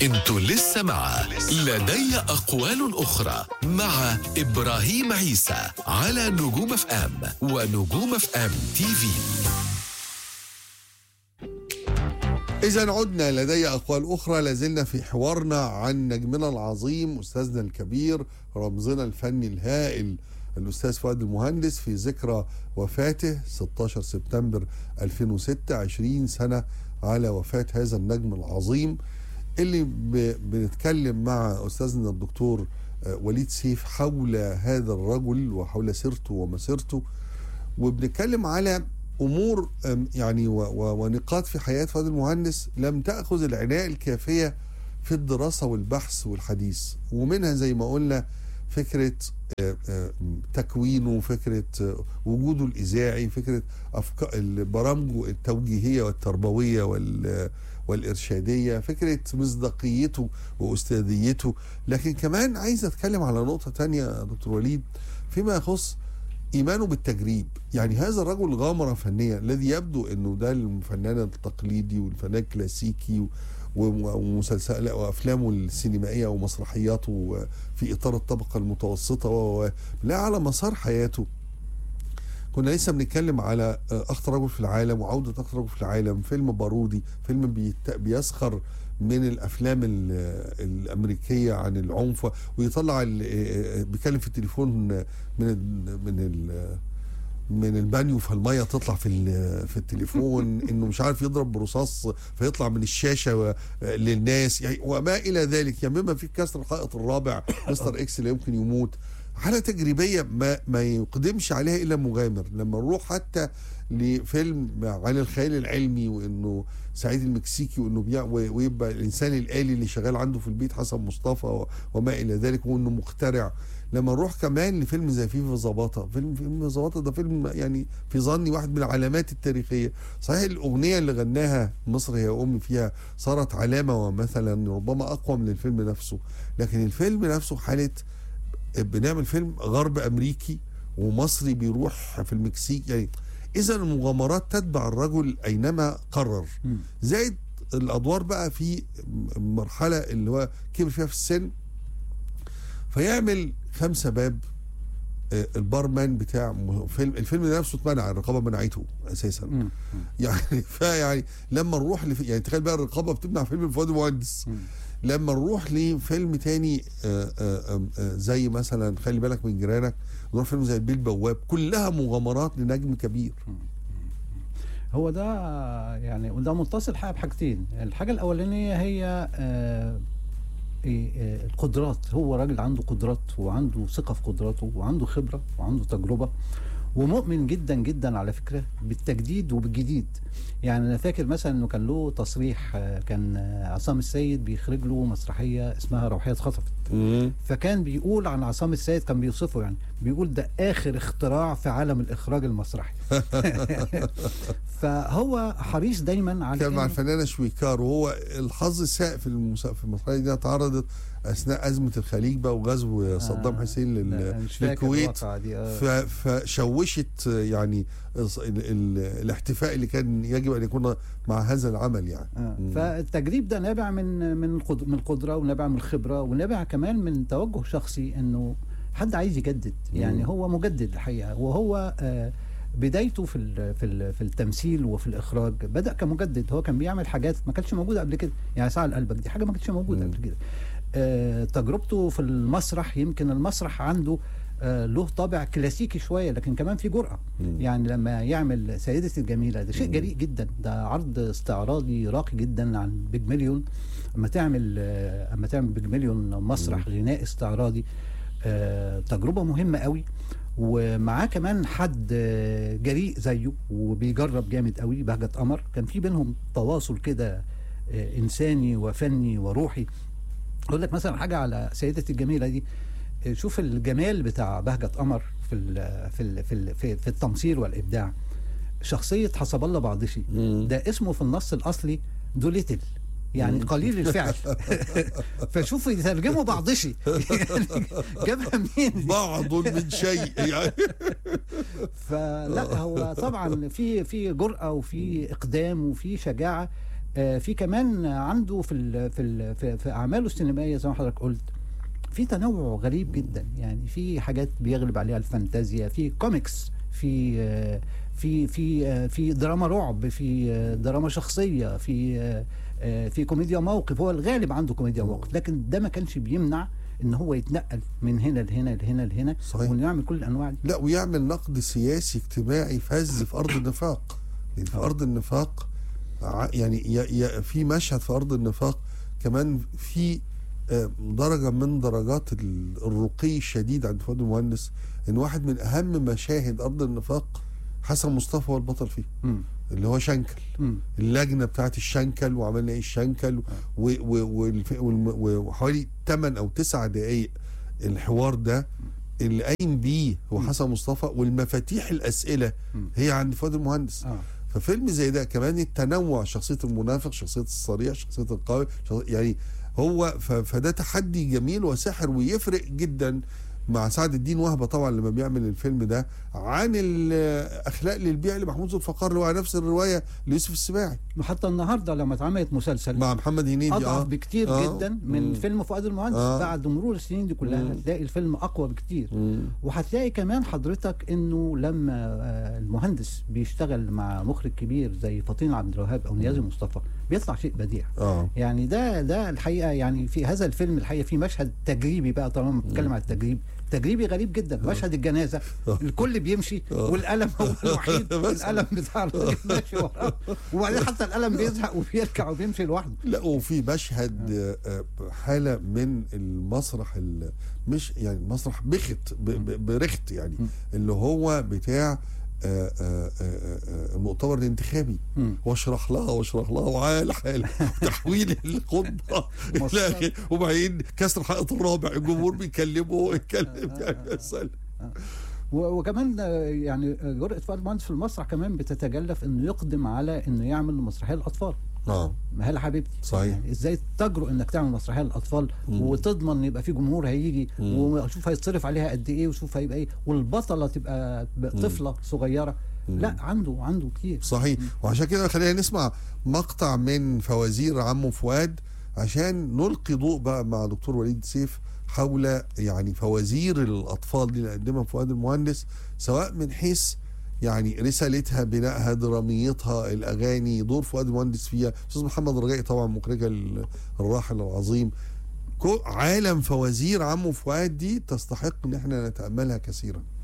انتوا لسه مع لدي أقوال أخرى مع إبراهيم عيسى على نجوم اف ام ونجوم اف ام تي في إذا عدنا لدي أقوال أخرى لازلنا في حوارنا عن نجمنا العظيم أستاذنا الكبير رمزنا الفني الهائل الأستاذ فؤاد المهندس في ذكرى وفاته 16 سبتمبر 2006 20 سنة على وفاة هذا النجم العظيم اللي ب- بنتكلم مع أستاذنا الدكتور آه، وليد سيف حول هذا الرجل وحول سيرته ومسيرته وبنتكلم على امور أم، يعني و- و- ونقاط في حياه فؤاد المهندس لم تاخذ العنايه الكافيه في الدراسه والبحث والحديث ومنها زي ما قلنا فكره آه، آه، تكوينه فكره آه، وجوده الاذاعي فكره افكار برامجه التوجيهيه والتربويه وال والارشاديه فكره مصداقيته واستاذيته لكن كمان عايز اتكلم على نقطه تانية يا دكتور وليد فيما يخص ايمانه بالتجريب يعني هذا الرجل غامره فنيه الذي يبدو انه ده الفنان التقليدي والفنان الكلاسيكي و- و- ومسلسل وافلامه السينمائيه ومسرحياته في اطار الطبقه المتوسطه و- و- لا على مسار حياته كنا لسه بنتكلم على اخطر رجل في العالم وعوده اخطر رجل في العالم فيلم بارودي فيلم بيت- بيسخر من الافلام ال- الامريكيه عن العنف ويطلع ال- بيتكلم في التليفون من ال من ال من البانيو فالميه تطلع في ال- في التليفون انه مش عارف يضرب برصاص فيطلع من الشاشه و- للناس يعني وما الى ذلك يعني بما في كسر الحائط الرابع مستر اكس لا يمكن يموت حاله تجريبيه ما ما يقدمش عليها الا مغامر لما نروح حتى لفيلم عن الخيال العلمي وانه سعيد المكسيكي وانه بيع و- ويبقى الانسان الالي اللي شغال عنده في البيت حسن مصطفى و- وما الى ذلك وانه مخترع لما نروح كمان لفيلم زي فيفا زباطه فيلم فيلم زباطه ده فيلم يعني في ظني واحد من العلامات التاريخيه صحيح الاغنيه اللي غناها مصر هي امي فيها صارت علامه ومثلا ربما اقوى من الفيلم نفسه لكن الفيلم نفسه حاله بنعمل فيلم غرب امريكي ومصري بيروح في المكسيك يعني اذا المغامرات تتبع الرجل اينما قرر مم. زائد الادوار بقى في مرحله اللي هو كبر فيها في السن فيعمل خمسه باب آه، البارمان بتاع م- فيلم الفيلم نفسه اتمنع الرقابه منعته اساسا مم. يعني فيعني لما نروح لف... يعني تخيل بقى الرقابه بتمنع فيلم فؤاد المهندس مم. لما نروح لفيلم تاني آه، آه، آه، آه، زي مثلا خلي بالك من جيرانك نروح فيلم زي البيه البواب كلها مغامرات لنجم كبير هو ده يعني وده متصل حاجه بحاجتين الحاجه الاولانيه هي آه إيه، آه، القدرات هو راجل عنده قدرات وعنده ثقه في قدراته وعنده خبره وعنده تجربه ومؤمن جدا جدا على فكره بالتجديد وبالجديد يعني انا فاكر مثلا انه كان له تصريح آه، كان آه، عصام السيد بيخرج له مسرحيه اسمها روحيه خطفت فكان بيقول عن عصام السيد كان بيوصفه يعني بيقول ده اخر اختراع في عالم الاخراج المسرحي فهو حريص دايما على كان مع إنه- الفنانه شويكار وهو الحظ السائق في المس... في المسرحيه دي اتعرضت اثناء ازمه الخليج بقى وغزو صدام حسين لا، لل... أنا مش فاكر للكويت الواقعة دي آه. ف... فشوشت يعني ال... ال... الاحتفاء اللي كان يجب ان يكون مع هذا العمل يعني آه. مم. فالتجريب ده نابع من من القد- من القدره ونابع من الخبره ونابع كمان من توجه شخصي انه حد عايز يجدد يعني مم. هو مجدد الحقيقه وهو آه، بدايته في ال- في ال- في التمثيل وفي الاخراج بدا كمجدد هو كان بيعمل حاجات ما كانتش موجوده قبل كده يعني ساعه لقلبك دي حاجه ما كانتش موجوده مم. قبل كده آه، تجربته في المسرح يمكن المسرح عنده آه، له طابع كلاسيكي شويه لكن كمان في جرأه مم. يعني لما يعمل سيدتي الجميله ده شيء مم. جريء جدا ده عرض استعراضي راقي جدا عن بيج مليون اما تعمل آه، اما تعمل بيج مليون مسرح غناء استعراضي آه، تجربه مهمه قوي ومعاه كمان حد آه، جريء زيه وبيجرب جامد قوي بهجة قمر كان في بينهم تواصل كده آه، انساني وفني وروحي اقول لك مثلا حاجه على سيدتي الجميله دي آه، شوف الجمال بتاع بهجة قمر في ال في ال في ال في, في التمثيل والابداع شخصيه حسب الله بعضشي مم. ده اسمه في النص الاصلي دوليتل يعني مم. قليل الفعل فشوفوا يترجموا بعضشي يعني جابها منين دي؟ بعض من شيء يعني فلا هو طبعا في في جرأة وفي إقدام وفي شجاعة آه، في كمان عنده في ال في ال في, في اعماله السينمائيه زي ما حضرتك قلت في تنوع غريب جدا يعني في حاجات بيغلب عليها الفانتازيا في كوميكس في آه، في في آه، في دراما رعب في آه، دراما شخصيه في آه، آه، في كوميديا موقف هو الغالب عنده كوميديا موقف لكن ده ما كانش بيمنع ان هو يتنقل من هنا لهنا لهنا لهنا صحيح. وانه يعمل كل الانواع دي لا ويعمل نقد سياسي اجتماعي فذ في ارض النفاق يعني في ارض النفاق ع- يعني ي- ي- في مشهد في ارض النفاق كمان في آه، درجه من درجات ال- الرقي الشديد عند فؤاد المهندس ان واحد من اهم مشاهد ارض النفاق حسن مصطفى هو البطل فيه مم. اللي هو شنكل مم. اللجنه بتاعت الشنكل وعملنا ايه الشنكل و- و- والف- والم- وحوالي 8 او 9 دقائق الحوار ده اللي قايم بيه هو حسن مصطفى والمفاتيح الاسئله مم. هي عند فؤاد المهندس اه ففيلم زي ده كمان التنوع شخصيه المنافق شخصيه الصريح شخصيه القوي شخصية يعني هو ف- فده تحدي جميل وساحر ويفرق جدا مع سعد الدين وهبه طبعا لما بيعمل الفيلم ده عن الاخلاق للبيع لمحمود ذو الفقار اللي هو نفس الروايه ليوسف السباعي وحتى النهارده لما اتعملت مسلسل مع محمد هنيدي اضعف اه بكتير آه. جدا من مم. فيلم فؤاد المهندس آه. بعد مرور السنين دي كلها مم. هتلاقي الفيلم اقوى بكتير مم. وهتلاقي كمان حضرتك انه لما آه، المهندس بيشتغل مع مخرج كبير زي فطين عبد الوهاب او نيازي مصطفى بيطلع شيء بديع اه يعني ده ده الحقيقه يعني في هذا الفيلم الحقيقه في مشهد تجريبي بقى طالما بنتكلم على التجريب تجريبي غريب جدا مشهد الجنازه الكل بيمشي آه. والقلم هو الوحيد بس. القلم بتاع الراجل ماشي وراه وبعدين حتى القلم بيزهق وبيرجع وبيمشي لوحده لا وفي مشهد آه، آه، حاله من المسرح ال- مش يعني مسرح بخت ب- ب- برخت يعني مم. اللي هو بتاع آه، آه، آه، آه، المؤتمر الانتخابي مم. واشرح لها واشرح لها وعال حال تحويل الخطبه مصر. إلى آخره. وبعدين كسر الحائط الرابع الجمهور بيكلمه ويتكلم يعني يا سلام. و- وكمان آه، يعني آه، جرأة فؤاد المهندس في المسرح كمان بتتجلى في انه يقدم على انه يعمل مسرحيه للاطفال اه ما هي حبيبتي صحيح. يعني ازاي تجرؤ انك تعمل مسرحيه للاطفال مم. وتضمن ان يبقى في جمهور هيجي مم. وشوف هيتصرف عليها قد ايه وشوف هيبقى ايه والبطله تبقى ب- طفله صغيره لا عنده عنده كتير صحيح وعشان كده خلينا نسمع مقطع من فوازير عمو فؤاد عشان نلقي ضوء بقى مع دكتور وليد سيف حول يعني فوازير الاطفال دي اللي قدمها فؤاد المهندس سواء من حيث يعني رسالتها بنائها دراميتها الاغاني دور فؤاد المهندس فيها استاذ محمد رجائي طبعا مخرجها ال- الراحل العظيم كو- عالم فوازير عمو فؤاد دي تستحق ان احنا نتاملها كثيرا